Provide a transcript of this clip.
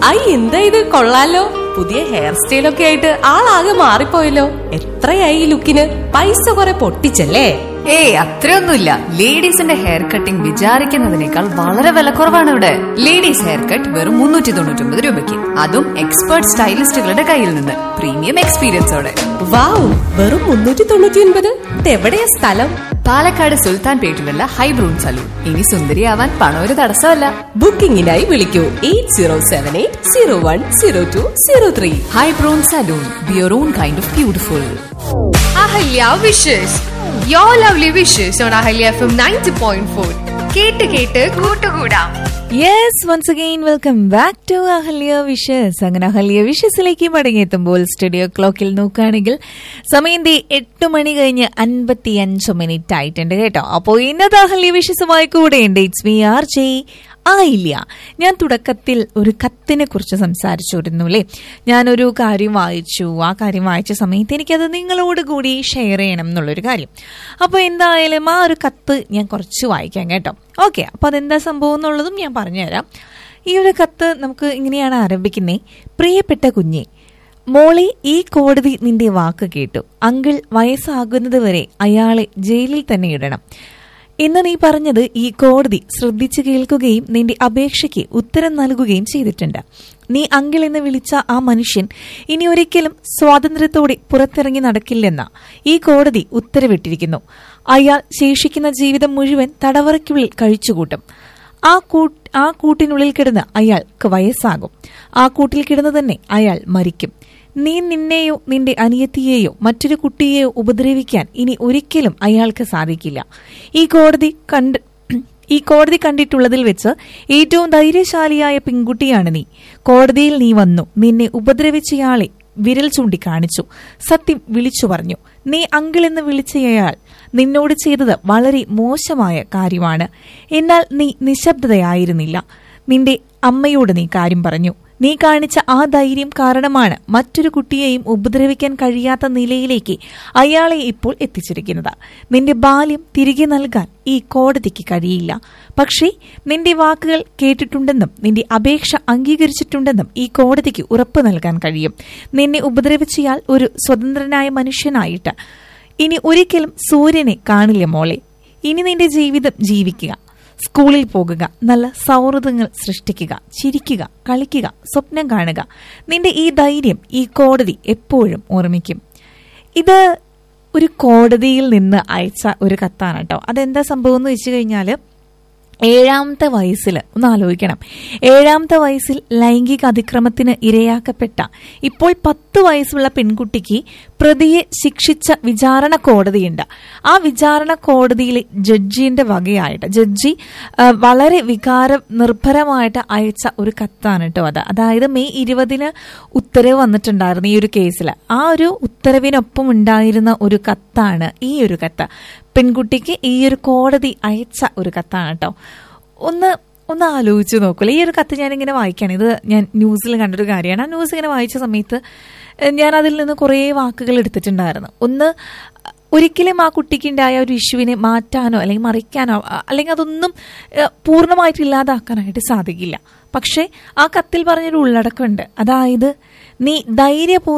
I എന്താ ഇത് കൊള്ളാലോ പുതിയ ഹെയർ സ്റ്റൈലൊക്കെ ആയിട്ട് ആളാകെ മാറിപ്പോയല്ലോ എത്രയായി ഈ ലുക്കിന് പൈസ കുറെ പൊട്ടിച്ചല്ലേ ഏയ് അത്രയൊന്നുമില്ല ലേഡീസിന്റെ ഹെയർ കട്ടിംഗ് വിചാരിക്കുന്നതിനേക്കാൾ വളരെ വിലക്കുറവാണ് ഇവിടെ ലേഡീസ് ഹെയർ കട്ട് വെറും മുന്നൂറ്റി തൊണ്ണൂറ്റി ഒമ്പത് രൂപയ്ക്ക് അതും എക്സ്പേർട്ട് സ്റ്റൈലിസ്റ്റുകളുടെ കയ്യിൽ നിന്ന് പ്രീമിയം എക്സ്പീരിയൻസോടെ വാവ് വെറും മുന്നൂറ്റി തൊണ്ണൂറ്റി ഒൻപത് ഇതെവിടെയാ സ്ഥലം പാലക്കാട് സുൽത്താൻ പേട്ടിലുള്ള ഹൈബ്രൂൺ സലൂൺ ഇനി സുന്ദരിയാവാൻ പണം ഒരു തടസ്സമല്ല ബുക്കിംഗിനായി വിളിക്കൂ eight zero seven eight zero one zero two zero three Hybrun salon beer on kind of beautiful Ahalya wishes yo lovely wishes on Ahalya FM ninety point four ഫോർ കേട്ട് കേട്ട് കൂട്ടുകൂടാം yes once again welcome back to Ahalya wishes അങ്ങനെ Ahalya വിഷസിലേക്ക് മടങ്ങിയെത്തുമ്പോൾ studio ക്ലോക്കിൽ നോക്കുകയാണെങ്കിൽ സമയം ദേ എട്ട് മണി കഴിഞ്ഞ് അൻപത്തി അഞ്ച് മിനിറ്റ് ആയിട്ടുണ്ട് കേട്ടോ അപ്പോൾ ഇന്നത്തെ അഹല്യ വിഷസുമായി കൂടെയുണ്ട് ഇറ്റ്സ് മീ ആർ ജെ ആയില്ല ഞാൻ തുടക്കത്തിൽ ഒരു കത്തിനെ കുറിച്ച് സംസാരിച്ചിരുന്നു അല്ലേ ഞാനൊരു കാര്യം വായിച്ചു ആ കാര്യം വായിച്ച സമയത്ത് എനിക്കത് നിങ്ങളോട് കൂടി ഷെയർ ചെയ്യണം എന്നുള്ളൊരു കാര്യം അപ്പോൾ എന്തായാലും ആ ഒരു കത്ത് ഞാൻ കുറച്ച് വായിക്കാം കേട്ടോ ഓക്കെ അപ്പോൾ അതെന്താ സംഭവം എന്നുള്ളതും ഞാൻ പറഞ്ഞുതരാം ഈ ഒരു കത്ത് നമുക്ക് ഇങ്ങനെയാണ് ആരംഭിക്കുന്നത് പ്രിയപ്പെട്ട കുഞ്ഞെ മോളെ ഈ കോടതി നിന്റെ വാക്ക് കേട്ടു അങ്കിൾ വയസ്സാകുന്നത് വരെ അയാളെ ജയിലിൽ തന്നെ ഇടണം ഇന്ന് നീ പറഞ്ഞത് ഈ കോടതി ശ്രദ്ധിച്ചു കേൾക്കുകയും നിന്റെ അപേക്ഷയ്ക്ക് ഉത്തരം നൽകുകയും ചെയ്തിട്ടുണ്ട് നീ അങ്കിൾ എന്ന് വിളിച്ച ആ മനുഷ്യൻ ഇനി ഒരിക്കലും സ്വാതന്ത്ര്യത്തോടെ പുറത്തിറങ്ങി നടക്കില്ലെന്ന ഈ കോടതി ഉത്തരവിട്ടിരിക്കുന്നു അയാൾ ശേഷിക്കുന്ന ജീവിതം മുഴുവൻ തടവറയ്ക്കുള്ളിൽ കഴിച്ചുകൂട്ടും ആ കൂട്ട് ആ കൂട്ടിനുള്ളിൽ കിടന്ന് അയാൾക്ക് വയസ്സാകും ആ കൂട്ടിൽ കിടന്ന് തന്നെ അയാൾ മരിക്കും നീ നിന്നെയോ നിന്റെ അനിയത്തിയെയോ മറ്റൊരു കുട്ടിയെയോ ഉപദ്രവിക്കാൻ ഇനി ഒരിക്കലും അയാൾക്ക് സാധിക്കില്ല ഈ കോടതി കണ്ട് ഈ കോടതി കണ്ടിട്ടുള്ളതിൽ വെച്ച് ഏറ്റവും ധൈര്യശാലിയായ പെൺകുട്ടിയാണ് നീ കോടതിയിൽ നീ വന്നു നിന്നെ ഉപദ്രവിച്ചയാളെ വിരൽ ചൂണ്ടിക്കാണിച്ചു സത്യം വിളിച്ചു പറഞ്ഞു നീ അങ്കിൾ എന്ന് വിളിച്ചയാൾ നിന്നോട് ചെയ്തത് വളരെ മോശമായ കാര്യമാണ് എന്നാൽ നീ നിശബ്ദതയായിരുന്നില്ല നിന്റെ അമ്മയോട് നീ കാര്യം പറഞ്ഞു നീ കാണിച്ച ആ ധൈര്യം കാരണമാണ് മറ്റൊരു കുട്ടിയെയും ഉപദ്രവിക്കാൻ കഴിയാത്ത നിലയിലേക്ക് അയാളെ ഇപ്പോൾ എത്തിച്ചിരിക്കുന്നത് നിന്റെ ബാല്യം തിരികെ നൽകാൻ ഈ കോടതിക്ക് കഴിയില്ല പക്ഷേ നിന്റെ വാക്കുകൾ കേട്ടിട്ടുണ്ടെന്നും നിന്റെ അപേക്ഷ അംഗീകരിച്ചിട്ടുണ്ടെന്നും ഈ കോടതിക്ക് ഉറപ്പ് നൽകാൻ കഴിയും നിന്നെ ഉപദ്രവിച്ചയാൾ ഒരു സ്വതന്ത്രനായ മനുഷ്യനായിട്ട് ഇനി ഒരിക്കലും സൂര്യനെ കാണില്ല മോളെ ഇനി നിന്റെ ജീവിതം ജീവിക്കുക സ്കൂളിൽ പോകുക നല്ല സൗഹൃദങ്ങൾ സൃഷ്ടിക്കുക ചിരിക്കുക കളിക്കുക സ്വപ്നം കാണുക നിന്റെ ഈ ധൈര്യം ഈ കോടതി എപ്പോഴും ഓർമ്മിക്കും ഇത് ഒരു കോടതിയിൽ നിന്ന് അയച്ച ഒരു കത്താണ് കേട്ടോ അതെന്താ സംഭവം എന്ന് വെച്ച് കഴിഞ്ഞാൽ ഏഴാമത്തെ വയസ്സിൽ ഒന്ന് ആലോചിക്കണം ഏഴാമത്തെ വയസ്സിൽ ലൈംഗിക അതിക്രമത്തിന് ഇരയാക്കപ്പെട്ട ഇപ്പോൾ പത്ത് വയസ്സുള്ള പെൺകുട്ടിക്ക് പ്രതിയെ ശിക്ഷിച്ച വിചാരണ കോടതിയുണ്ട് ആ വിചാരണ കോടതിയിലെ ജഡ്ജിന്റെ വകയായിട്ട് ജഡ്ജി ആ, വളരെ വികാര നിർഭരമായിട്ട് അയച്ച ഒരു കത്താണ് കേട്ടോ അത് അതായത് മെയ് ഇരുപതിന് ഉത്തരവ് വന്നിട്ടുണ്ടായിരുന്നു ഈ ഒരു കേസിൽ ആ ഒരു ഉത്തരവിനൊപ്പം ഉണ്ടായിരുന്ന ഒരു കത്താണ് ഈ ഒരു കത്ത് പെൺകുട്ടിക്ക് ഈ ഒരു കോടതി അയച്ച ഒരു കത്താണ് കേട്ടോ ഒന്ന് ഒന്ന് ആലോചിച്ച് നോക്കൂല ഈ ഒരു കത്ത് ഞാനിങ്ങനെ വായിക്കുകയാണ് ഇത് ഞാൻ ന്യൂസിൽ കണ്ടൊരു കാര്യമാണ് ആ ന്യൂസ് ഇങ്ങനെ വായിച്ച സമയത്ത് ഏഹ്, ഞാൻ അതിൽ നിന്ന് കുറേ വാക്കുകൾ എടുത്തിട്ടുണ്ടായിരുന്നു ഒന്ന് ഒരിക്കലും ആ കുട്ടിക്കുണ്ടായ ഒരു ഇഷ്യൂവിനെ മാറ്റാനോ അല്ലെങ്കിൽ മറിക്കാനോ അ- അല്ലെങ്കിൽ അതൊന്നും ഏഹ്, പൂർണ്ണമായിട്ട് ഇല്ലാതാക്കാനായിട്ട് സാധിക്കില്ല പക്ഷേ ആ കത്തിൽ പറഞ്ഞൊരു ഉള്ളടക്കമുണ്ട് അതായത് നീ ധൈര്യപൂർവ്വം